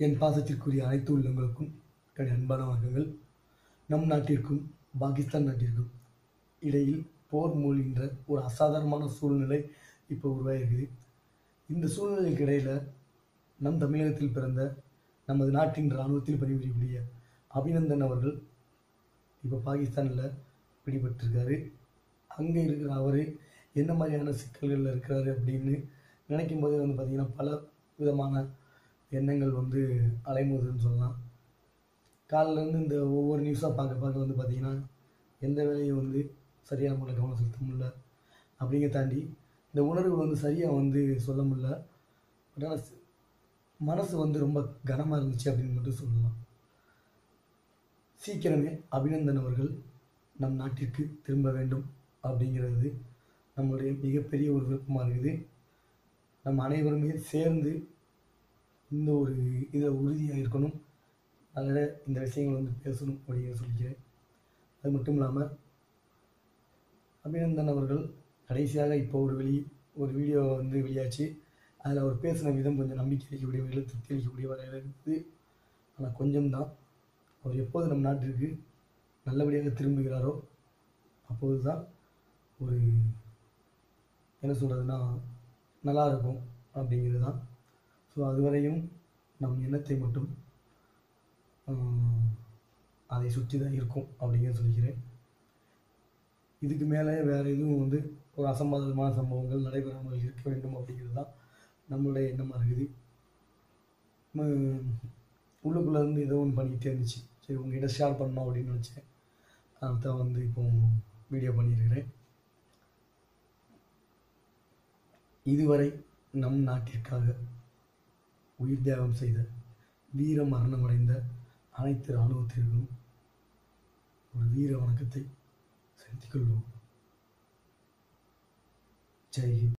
என் பாசத்திற்குரிய அனைத்து உள்ளங்களுக்கும் என்னுடைய அன்பான வணக்கங்கள் நம் நாட்டிற்கும் பாகிஸ்தான் நாட்டிற்கும் இடையில் போர் மூழ்கின்ற ஒரு அசாதாரணமான சூழ்நிலை இப்போ உருவாகிருக்குது இந்த சூழ்நிலைக்கு இடையில் நம் தமிழகத்தில் பிறந்த நமது நாட்டின் இராணுவத்தில் பணிபுரியக்கூடிய அபிநந்தன் அவர்கள் இப்போ பாகிஸ்தானில் பிடிபட்டிருக்காரு அங்கே இருக்கிற அவர் என்ன மாதிரியான சிக்கல்களில் இருக்கிறாரு அப்படின்னு நினைக்கும் போதே வந்து பார்த்திங்கன்னா பல விதமான எண்ணங்கள் வந்து அலைமோதுன்னு சொல்லலாம் காலிலேருந்து இந்த ஒவ்வொரு நியூஸாக பார்க்க பார்க்க வந்து பார்த்திங்கன்னா எந்த வேலையும் வந்து சரியான முறையில் கவனம் செலுத்த முடியல அப்படிங்க தாண்டி இந்த உணர்வுகள் வந்து சரியாக வந்து சொல்ல முடியல பட் ஆனால் மனசு வந்து ரொம்ப கனமாக இருந்துச்சு அப்படின்னு மட்டும் சொல்லலாம் சீக்கிரமே அபிநந்தன் அவர்கள் நம் நாட்டிற்கு திரும்ப வேண்டும் அப்படிங்கிறது நம்மளுடைய மிகப்பெரிய ஒரு விருப்பமாக இருக்குது நம்ம அனைவருமே சேர்ந்து இந்த ஒரு இதில் உறுதியாக இருக்கணும் அதில் இந்த விஷயங்கள் வந்து பேசணும் அப்படின்னு சொல்லிக்கிறேன் அது மட்டும் இல்லாமல் அபிநந்தன் அவர்கள் கடைசியாக இப்போ ஒரு வெளி ஒரு வீடியோ வந்து வெளியாச்சு அதில் அவர் பேசின விதம் கொஞ்சம் நம்பிக்கை அளிக்கக்கூடிய வகையில் திருப்தி அளிக்கக்கூடிய வகையில் இருக்குது ஆனால் கொஞ்சம்தான் அவர் எப்போது நம் நாட்டிற்கு நல்லபடியாக திரும்புகிறாரோ அப்போது தான் ஒரு என்ன சொல்கிறதுனா நல்லா இருக்கும் அப்படிங்கிறது தான் ஸோ அதுவரையும் நம் எண்ணத்தை மட்டும் ஆஹ், அதை சுற்றி தான் இருக்கும் அப்படிங்கிறத சொல்லிக்கிறேன் இதுக்கு மேலே வேறு எதுவும் வந்து ஒரு அசம்பாவிதமான சம்பவங்கள் நடைபெறாமல் இருக்க வேண்டும் அப்படிங்கிறது தான் நம்மளுடைய எண்ணமாக இருக்குது நம்ம உள்ளுக்குள்ளே இருந்து ஏதோ ஒன்று பண்ணிக்கிட்டே இருந்துச்சு சரி உங்ககிட்ட ஷேர் பண்ணணும் அப்படின்னு நினச்சேன் அதான் வந்து இப்போ வீடியோ பண்ணியிருக்கிறேன் இதுவரை நம் நாட்டிற்காக உயிர் தியாகம் செய்த வீர மரணமடைந்த அனைத்து இராணுவத்திற்கும் ஒரு வீர வணக்கத்தை செலுத்திக் கொள்வோம் ஜெய் ஹிந்த்